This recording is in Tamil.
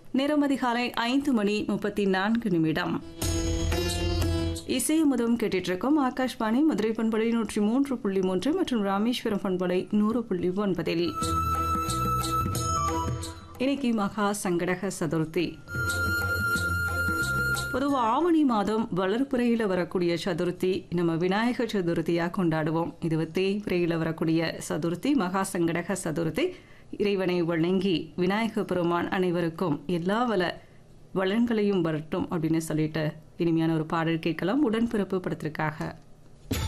நேரம் அதிகாலை ஐந்து மணி முப்பத்தி நான்கு நிமிடம் இசையமுதம் கேட்டுட்டு இருக்கோம் ஆகாஷ்வாணி மதுரை பண்பலை நூற்றி மூன்று புள்ளி மூன்று மற்றும் ராமேஸ்வரம் பண்பலை நூறு புள்ளி ஒன்பதில் இன்னைக்கு மகா சங்கடக சதுர்த்தி பொதுவாக ஆவணி மாதம் வளர்ப்புறையில் வரக்கூடிய சதுர்த்தி நம்ம விநாயகர் சதுர்த்தியாக கொண்டாடுவோம் இது தேய்பிரையில் வரக்கூடிய சதுர்த்தி மகா சங்கடக சதுர்த்தி இறைவனை வணங்கி விநாயக பெருமான் அனைவருக்கும் எல்லா வள வளன்களையும் வரட்டும் அப்படின்னு சொல்லிட்டு இனிமையான ஒரு பாடல் கேட்கலாம் உடன்பிறப்பு படத்திற்காக